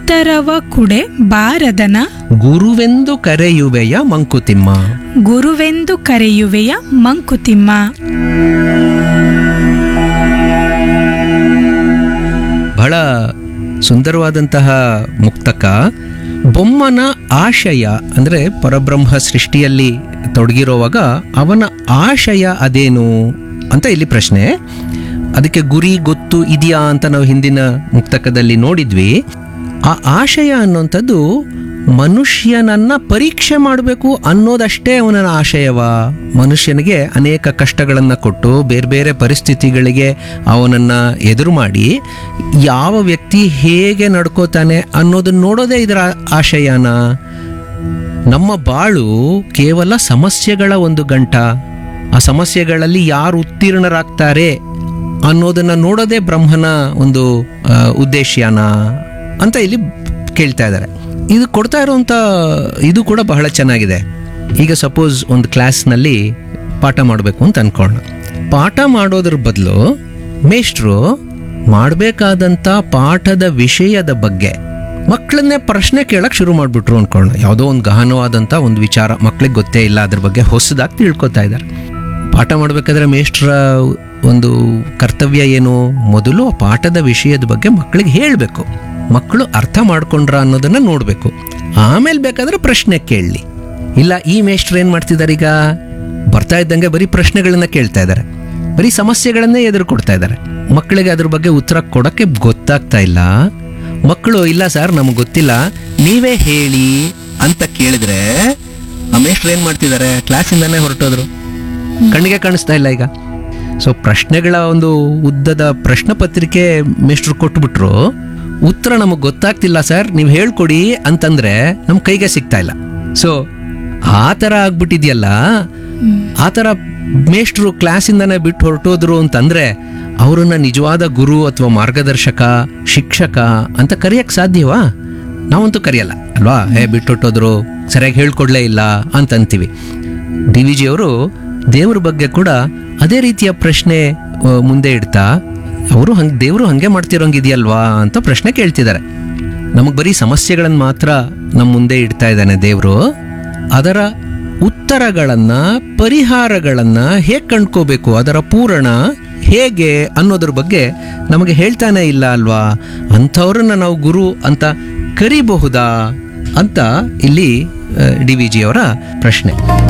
ಉತ್ತರವ ಕುಡೆ ಬಾರದನ ಗುರುವೆಂದು ಕರೆಯುವೆಯ ಮಂಕುತಿಮ್ಮ ಗುರುವೆಂದು ಕರೆಯುವೆಯ ಮಂಕುತಿಮ್ಮ ಬಹಳ ಸುಂದರವಾದಂತಹ ಮುಕ್ತಕ ಬೊಮ್ಮನ ಆಶಯ ಅಂದ್ರೆ ಪರಬ್ರಹ್ಮ ಸೃಷ್ಟಿಯಲ್ಲಿ ತೊಡಗಿರುವಾಗ ಅವನ ಆಶಯ ಅದೇನು ಅಂತ ಇಲ್ಲಿ ಪ್ರಶ್ನೆ ಅದಕ್ಕೆ ಗುರಿ ಗೊತ್ತು ಇದೆಯಾ ಅಂತ ನಾವು ಹಿಂದಿನ ಮುಕ್ತಕದಲ್ಲಿ ನೋಡಿದ್ವಿ ಆ ಆಶಯ ಅನ್ನುವಂಥದ್ದು ಮನುಷ್ಯನನ್ನ ಪರೀಕ್ಷೆ ಮಾಡಬೇಕು ಅನ್ನೋದಷ್ಟೇ ಅವನ ಆಶಯವ ಮನುಷ್ಯನಿಗೆ ಅನೇಕ ಕಷ್ಟಗಳನ್ನ ಕೊಟ್ಟು ಬೇರೆ ಬೇರೆ ಪರಿಸ್ಥಿತಿಗಳಿಗೆ ಅವನನ್ನ ಎದುರು ಮಾಡಿ ಯಾವ ವ್ಯಕ್ತಿ ಹೇಗೆ ನಡ್ಕೋತಾನೆ ಅನ್ನೋದನ್ನ ನೋಡೋದೇ ಇದರ ಆಶಯನ ನಮ್ಮ ಬಾಳು ಕೇವಲ ಸಮಸ್ಯೆಗಳ ಒಂದು ಗಂಟ ಆ ಸಮಸ್ಯೆಗಳಲ್ಲಿ ಯಾರು ಉತ್ತೀರ್ಣರಾಗ್ತಾರೆ ಅನ್ನೋದನ್ನ ನೋಡೋದೇ ಬ್ರಹ್ಮನ ಒಂದು ಆ, ಉದ್ದೇಶನ ಅಂತ ಇಲ್ಲಿ ಕೇಳ್ತಾ ಇದ್ದಾರೆ ಇದು ಕೊಡ್ತಾ ಇರುವಂತ ಇದು ಕೂಡ ಬಹಳ ಚೆನ್ನಾಗಿದೆ ಈಗ ಸಪೋಸ್ ಒಂದು ಕ್ಲಾಸ್ನಲ್ಲಿ ಪಾಠ ಮಾಡಬೇಕು ಅಂತ ಅನ್ಕೊಳ್ಳೋಣ ಪಾಠ ಮಾಡೋದ್ರ ಬದಲು ಮೇಷ್ಟ್ರು ಮಾಡಬೇಕಾದಂಥ ಪಾಠದ ವಿಷಯದ ಬಗ್ಗೆ ಮಕ್ಕಳನ್ನೇ ಪ್ರಶ್ನೆ ಕೇಳಕ್ ಶುರು ಮಾಡ್ಬಿಟ್ರು ಅನ್ಕೊಳ್ಳೋಣ ಯಾವುದೋ ಒಂದು ಗಹನವಾದಂಥ ಒಂದು ವಿಚಾರ ಮಕ್ಳಿಗೆ ಗೊತ್ತೇ ಇಲ್ಲ ಅದ್ರ ಬಗ್ಗೆ ಹೊಸದಾಗಿ ತಿಳ್ಕೊತಾ ಇದ್ದಾರೆ ಪಾಠ ಮಾಡಬೇಕಾದ್ರೆ ಮೇಷ್ಟ್ರ ಒಂದು ಕರ್ತವ್ಯ ಏನು ಮೊದಲು ಆ ಪಾಠದ ವಿಷಯದ ಬಗ್ಗೆ ಮಕ್ಕಳಿಗೆ ಹೇಳಬೇಕು ಮಕ್ಕಳು ಅರ್ಥ ಮಾಡ್ಕೊಂಡ್ರ ಅನ್ನೋದನ್ನ ನೋಡಬೇಕು ಆಮೇಲೆ ಬೇಕಾದ್ರೆ ಪ್ರಶ್ನೆ ಕೇಳಲಿ ಇಲ್ಲ ಈ ಮೇಷ್ಟ್ರು ಏನು ಮಾಡ್ತಿದ್ದಾರೆ ಈಗ ಬರ್ತಾ ಇದ್ದಂಗೆ ಬರೀ ಪ್ರಶ್ನೆಗಳನ್ನ ಕೇಳ್ತಾ ಇದ್ದಾರೆ ಬರೀ ಸಮಸ್ಯೆಗಳನ್ನೇ ಎದುರು ಕೊಡ್ತಾ ಇದ್ದಾರೆ ಮಕ್ಕಳಿಗೆ ಅದ್ರ ಬಗ್ಗೆ ಉತ್ತರ ಕೊಡಕ್ಕೆ ಗೊತ್ತಾಗ್ತಾ ಇಲ್ಲ ಮಕ್ಕಳು ಇಲ್ಲ ಸರ್ ನಮಗೆ ಗೊತ್ತಿಲ್ಲ ನೀವೇ ಹೇಳಿ ಅಂತ ಕೇಳಿದ್ರೆ ಆ ಮೇಷ್ಟ್ರು ಏನ್ ಮಾಡ್ತಿದ್ದಾರೆ ಕ್ಲಾಸಿಂದಾನೇ ಹೊರಟೋದ್ರು ಕಣ್ಣಿಗೆ ಕಾಣಿಸ್ತಾ ಇಲ್ಲ ಈಗ ಸೊ ಪ್ರಶ್ನೆಗಳ ಒಂದು ಉದ್ದದ ಪ್ರಶ್ನೆ ಪತ್ರಿಕೆ ಮೇಷ್ಟ್ರು ಕೊಟ್ಬಿಟ್ರು ಉತ್ತರ ನಮಗೆ ಗೊತ್ತಾಗ್ತಿಲ್ಲ ಸರ್ ನೀವು ಹೇಳ್ಕೊಡಿ ಅಂತಂದ್ರೆ ನಮ್ಮ ಕೈಗೆ ಸಿಗ್ತಾ ಇಲ್ಲ ಸೊ ಆ ಥರ ಆಗ್ಬಿಟ್ಟಿದ್ಯಲ್ಲ ಆ ಥರ ಮೇಷ್ಟ್ರು ಕ್ಲಾಸಿಂದಾನೇ ಬಿಟ್ಟು ಹೊರಟೋದ್ರು ಅಂತಂದ್ರೆ ಅವರನ್ನ ನಿಜವಾದ ಗುರು ಅಥವಾ ಮಾರ್ಗದರ್ಶಕ ಶಿಕ್ಷಕ ಅಂತ ಕರೆಯಕ್ ಸಾಧ್ಯವಾ ನಾವಂತೂ ಕರೆಯಲ್ಲ ಅಲ್ವಾ ಹೇ ಬಿಟ್ಟೊಟ್ಟೋದ್ರು ಸರಿಯಾಗಿ ಹೇಳ್ಕೊಡ್ಲೇ ಇಲ್ಲ ಅಂತ ಅಂತೀವಿ ಡಿ ವಿ ಜಿ ಅವರು ದೇವ್ರ ಬಗ್ಗೆ ಕೂಡ ಅದೇ ರೀತಿಯ ಪ್ರಶ್ನೆ ಆ, ಮುಂದೆ ಇಡ್ತಾ ಅವರು ಹಂಗೆ ದೇವರು ಹಂಗೆ ಮಾಡ್ತಿರೋಂಗಿದೆಯಲ್ವಾ ಅಂತ ಪ್ರಶ್ನೆ ಕೇಳ್ತಿದ್ದಾರೆ ನಮಗೆ ಬರೀ ಸಮಸ್ಯೆಗಳನ್ನು ಮಾತ್ರ ನಮ್ಮ ಮುಂದೆ ಇಡ್ತಾ ಇದ್ದಾನೆ ದೇವರು ಅದರ ಉತ್ತರಗಳನ್ನ ಪರಿಹಾರಗಳನ್ನ ಹೇಗೆ ಕಂಡ್ಕೋಬೇಕು ಅದರ ಪೂರಣ ಹೇಗೆ ಅನ್ನೋದ್ರ ಬಗ್ಗೆ ನಮಗೆ ಹೇಳ್ತಾನೆ ಇಲ್ಲ ಅಲ್ವಾ ಅಂಥವ್ರನ್ನ ನಾವು ಗುರು ಅಂತ ಕರಿಬಹುದಾ ಅಂತ ಇಲ್ಲಿ ಡಿ ವಿ ಜಿ ಅವರ ಪ್ರಶ್ನೆ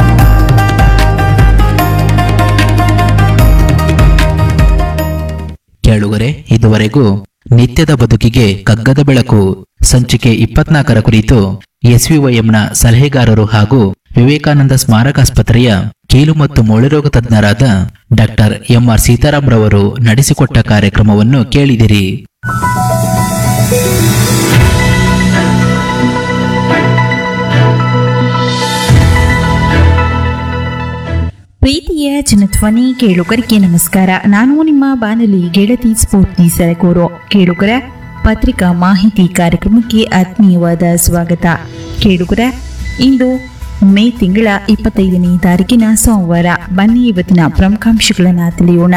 ಕೇಳುಗರೆ ಇದುವರೆಗೂ ನಿತ್ಯದ ಬದುಕಿಗೆ ಕಗ್ಗದ ಬೆಳಕು ಸಂಚಿಕೆ ಇಪ್ಪತ್ನಾಲ್ಕರ ಕುರಿತು ಎಸ್ವಿವೈಎಂನ ಸಲಹೆಗಾರರು ಹಾಗೂ ವಿವೇಕಾನಂದ ಸ್ಮಾರಕಾಸ್ಪತ್ರೆಯ ಕೀಲು ಮತ್ತು ಮೂಳೆರೋಗ ತಜ್ಞರಾದ ಡಾಕ್ಟರ್ ಎಂಆರ್ ಸೀತಾರಾಮ್ ರವರು ನಡೆಸಿಕೊಟ್ಟ ಕಾರ್ಯಕ್ರಮವನ್ನು ಕೇಳಿದಿರಿ ಪ್ರೀತಿಯ ಜನಧ್ವನಿ ಕೇಳುಗರಿಗೆ ನಮಸ್ಕಾರ ನಾನು ನಿಮ್ಮ ಬಾನಲಿ ಗೆಳತಿ ಸ್ಫೂರ್ತಿ ಸರಗೂರು ಕೇಳುಗರ ಪತ್ರಿಕಾ ಮಾಹಿತಿ ಕಾರ್ಯಕ್ರಮಕ್ಕೆ ಆತ್ಮೀಯವಾದ ಸ್ವಾಗತ ಕೇಳುಗರ ಇಂದು ಮೇ ತಿಂಗಳ ಇಪ್ಪತ್ತೈದನೇ ತಾರೀಕಿನ ಸೋಮವಾರ ಬನ್ನಿ ಇವತ್ತಿನ ಪ್ರಮುಖಾಂಶಗಳನ್ನು ತಿಳಿಯೋಣ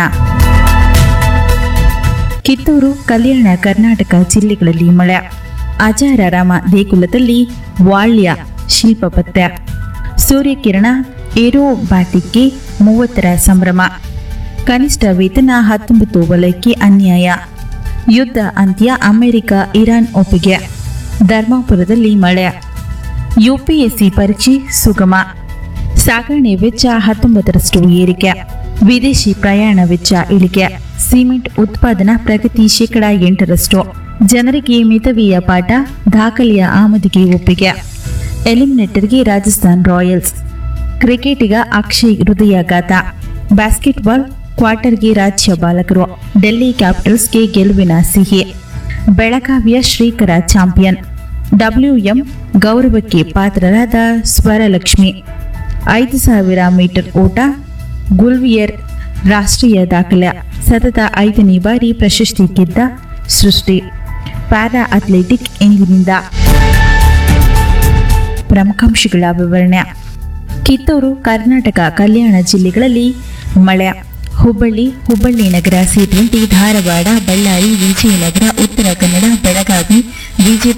ಕಿತ್ತೂರು ಕಲ್ಯಾಣ ಕರ್ನಾಟಕ ಜಿಲ್ಲೆಗಳಲ್ಲಿ ಮಳೆ ಅಜಾರಾರಾಮ ದೇಗುಲದಲ್ಲಿ ವಾಳ್ಯ ಶಿಲ್ಪ ಪತ್ತೆ ಸೂರ್ಯಕಿರಣ ಏರೋಬ್ಯಾಟಿಕ್ಗೆ ಮೂವತ್ತರ ಸಂಭ್ರಮ ಕನಿಷ್ಠ ವೇತನ ಹತ್ತೊಂಬತ್ತು ವಲಯಕ್ಕೆ ಅನ್ಯಾಯ ಯುದ್ಧ ಅಂತ್ಯ ಅಮೆರಿಕ ಇರಾನ್ ಒಪ್ಪಿಗೆ ಧರ್ಮಾಪುರದಲ್ಲಿ ಮಳೆ ಯುಪಿಎಸ್ಸಿ ಪರೀಕ್ಷೆ ಸುಗಮ ಸಾಗಣೆ ವೆಚ್ಚ ಹತ್ತೊಂಬತ್ತರಷ್ಟು ಏರಿಕೆ ವಿದೇಶಿ ಪ್ರಯಾಣ ವೆಚ್ಚ ಇಳಿಕೆ ಸಿಮೆಂಟ್ ಉತ್ಪಾದನಾ ಪ್ರಗತಿ ಶೇಕಡ ಎಂಟರಷ್ಟು ಜನರಿಗೆ ಮಿತವ್ಯಯ ಪಾಠ ದಾಖಲೆಯ ಆಮದಿಗೆ ಒಪ್ಪಿಗೆ ಎಲಿಮಿನೇಟರ್ಗೆ ರಾಜಸ್ಥಾನ್ ರಾಯಲ್ಸ್ ಕ್ರಿಕೆಟಿಗ ಅಕ್ಷಯ್ ಹೃದಯಾಘಾತ ಬಾಸ್ಕೆಟ್ಬಾಲ್ ಕ್ವಾರ್ಟರ್ಗೆ ರಾಜ್ಯ ಬಾಲಕರು ಡೆಲ್ಲಿ ಕ್ಯಾಪಿಟಲ್ಸ್ಗೆ ಗೆಲುವಿನ ಸಿಹಿ ಬೆಳಗಾವಿಯ ಶ್ರೀಕರ ಚಾಂಪಿಯನ್ ಡಬ್ಲ್ಯೂಎಂ ಗೌರವಕ್ಕೆ ಪಾತ್ರರಾದ ಸ್ವರಲಕ್ಷ್ಮಿ ಐದು ಸಾವಿರ ಮೀಟರ್ ಓಟ ಗುಲ್ವಿಯರ್ ರಾಷ್ಟ್ರೀಯ ದಾಖಲೆ ಸತತ ಐದನೇ ಬಾರಿ ಪ್ರಶಸ್ತಿ ಗೆದ್ದ ಸೃಷ್ಟಿ ಪ್ಯಾರಾ ಅಥ್ಲೆಟಿಕ್ ಇಂದಿನಿಂದ ಪ್ರಮುಖಾಂಶಗಳ ವಿವರಣೆ ಕಿತ್ತೂರು ಕರ್ನಾಟಕ ಕಲ್ಯಾಣ ಜಿಲ್ಲೆಗಳಲ್ಲಿ ಮಳೆ ಹುಬ್ಬಳ್ಳಿ ಹುಬ್ಬಳ್ಳಿ ನಗರ ಸೇರಿದಂತೆ ಧಾರವಾಡ ಬಳ್ಳಾರಿ ವಿಜಯನಗರ ಉತ್ತರ ಕನ್ನಡ ಬೆಳಗಾವಿ ವಿಜಯಪುರ